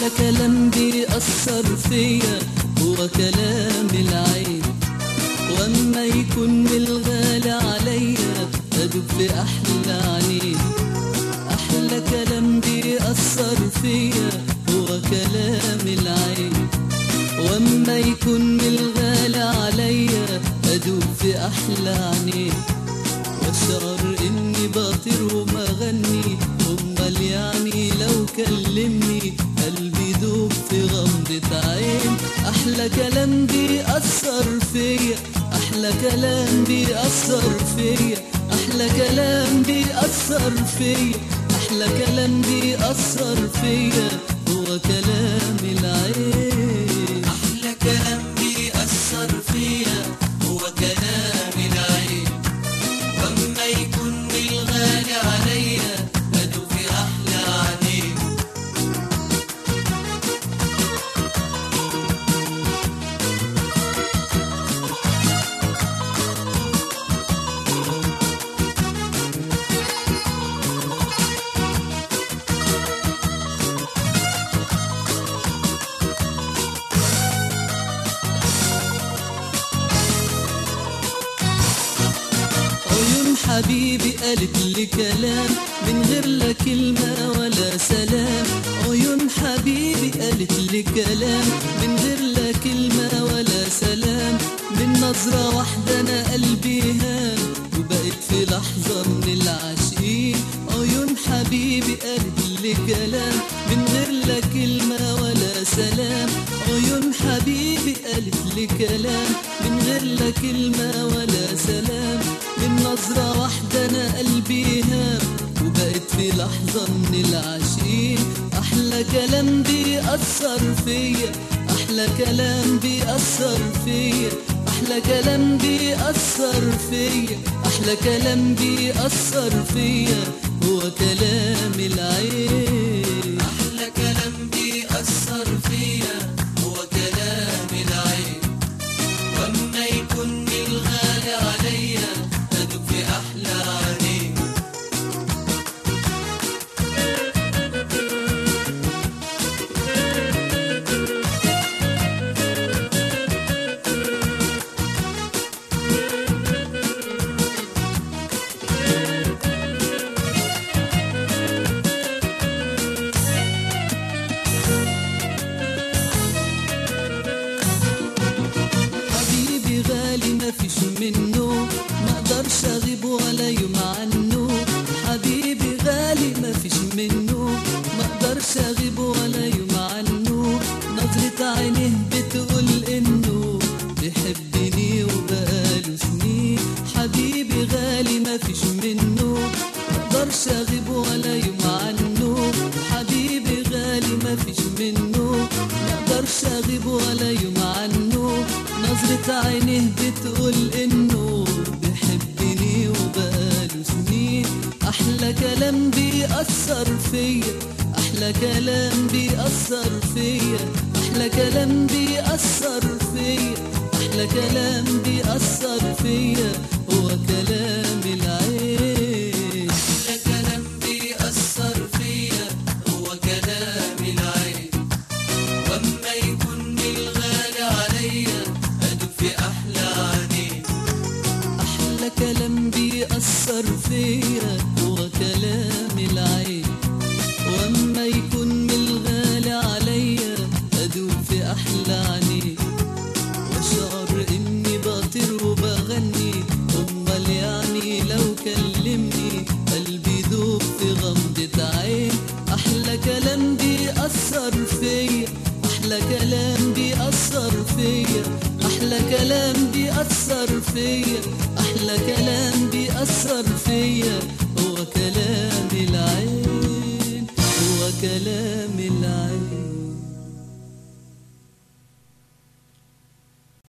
كلام بيأثر فيا هو كلام العين واما يكون من الغالي عليا ادوب في احلى عينيه احلى كلام بيأثر فيا هو كلام العين واما يكون من الغالي عليا ادوب في احلى عينيه واشعر اني بطير وما غني امال يعني لو كلمني قلبي دوب في غمضة عين احلى كلام بيأثر فيا احلى كلام بيأثر فيا احلى كلام بيأثر فيا احلى كلام بيأثر فيا هو كلام العين أحلى كلام بيأثر فيا هو كلام العين وأما يكون بالغالي عليا بدو في أحلى عينيه عيون حبيبي قالت لي كلام من غير لا كلمة ولا سلام عيون حبيبي قالت لي كلام من غير لا كلمة ولا سلام من نظرة واحدة أنا قلبي هان وبقيت في لحظة من العاشقين عيون حبيبي قالت لي كلام من غير لا كلمة ولا سلام عيون حبيبي قالت لي كلام من غير لا كلمة ولا سلام من نظرة واحدة أنا قلبي هام وبقيت في لحظة من العاشقين أحلى كلام بيأثر فيا أحلى كلام بيأثر فيا أحلى كلام بيأثر فيا أحلى كلام بيأثر فيا هو كلام العين أحلى كلام بيأثر فيا هو كلام العين وأما يكون بالغالي عليا بدو في أحلى عينيه حبيبي غالي ما فيش منه ما اقدرش اغيب ولا يوم عنه حبيبي غالي ما فيش منه ما اقدرش اغيب ولا يوم عنه نظرة عينيه بتقول انه بيحبني وبقاله سنين حبيبي غالي ما فيش منه ما اقدرش اغيب ولا يوم عنه حبيبي غالي ما فيش منه ما اقدرش اغيب ولا يوم عنه نظرة عينيه بتقول انه بيحبني وبقاله سنين احلى كلام بيأثر فيا احلى كلام بيأثر فيا احلى كلام بيأثر فيا احلى كلام بيأثر فيا هو كلام العين أحلى كلام بيأثر فيا هو كلام العين وأما يكون بالغالي عليا أدوب في أحلى عينيه أحلى كلام بيأثر فيا هو كلام العين وأما يكون من الغالي عليا أدوب في أحلى عينيه وأشعر إني بطير وبغني أمال يعني لو كلمني قلبي دوب في غمضة عين أحلى كلام بيأثر فيا أحلى كلام بيأثر فيا أحلى كلام بيأثر فيا أحلى كلام بيأثر فيا